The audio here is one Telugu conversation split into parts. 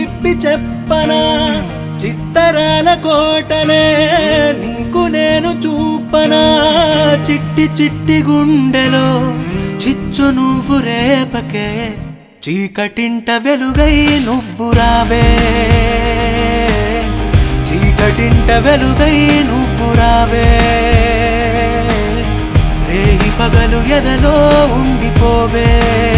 విప్పి చెప్పనా చిత్తరాల కోటలే నీకు నేను చూపనా చిట్టి చిట్టి గుండెలో చిచ్చు నువ్వు రేపకే చీకటింట వెలుగై నువ్వు రావే చీకటింట వెలుగై నువ్వు రావే రేగి పగలు ఎదలో ఉండిపోవే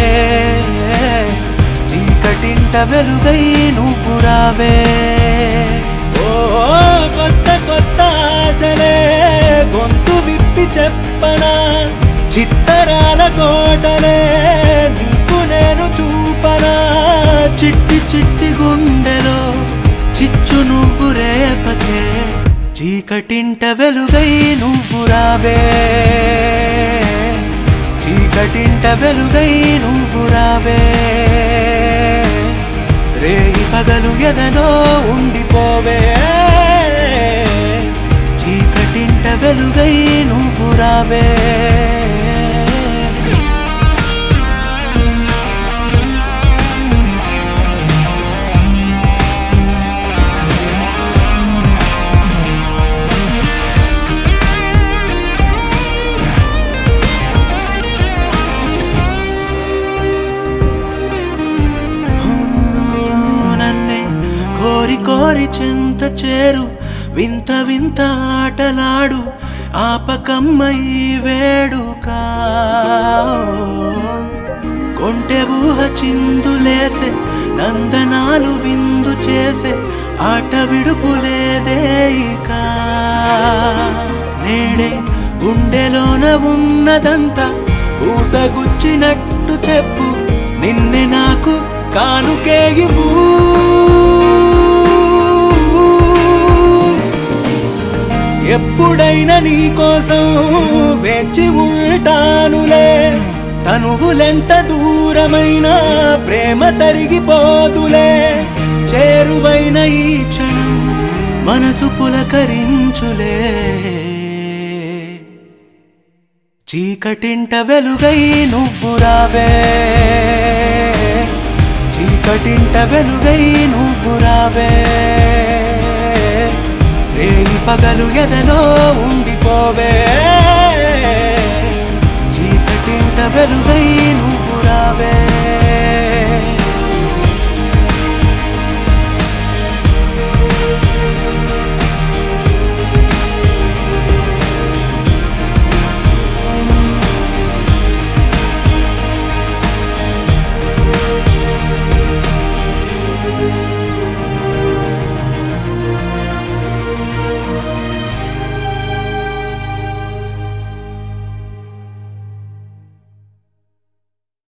చీకటింట వెలుగై నువ్వు రావే ఓ కొత్త కొత్త ఆశలే గొంతు విప్పి చెప్పనా చిత్తరాల కోటలే నీకు నేను చూపనా చిట్టి చిట్టి గుండెలో చిచ్చు నువ్వు రేపకే చీకటింట వెలుగై నువ్వు రావే చీకటింట వెలుగై నువ్వు రావే రేగి పగలు ఎదలో ఉండిపోవే చీకటింట వెలుగై నువ్వు రావే నన్నే కోరి కోరి చింత చేరు వింత వింత ఆటలాడు ఆపకమ్మ ఈ వేడుక కొంటె ఊహ చిందులేసే నందనాలు విందు చేసే ఆట విడుపులేదే ఇక నేడే గుండెలోన ఉన్నదంతా పూసగుచ్చినట్టు చెప్పు నిన్నే నాకు కానుకే ఇవ్వు ఎప్పుడైనా నీ కోసం వేచి ఉంటానులే తనువులెంత దూరమైనా ప్రేమ తరిగిపోదులే చేరువైన ఈ క్షణం మనసు పులకరించులే చీకటింట వెలుగై నువ్వు రావే చీకటింట వెలుగై నువ్వు రావే రేగి పగలు ఎదలో ఉండిపోవే చీకటింట వెలుగై నువ్వు రావే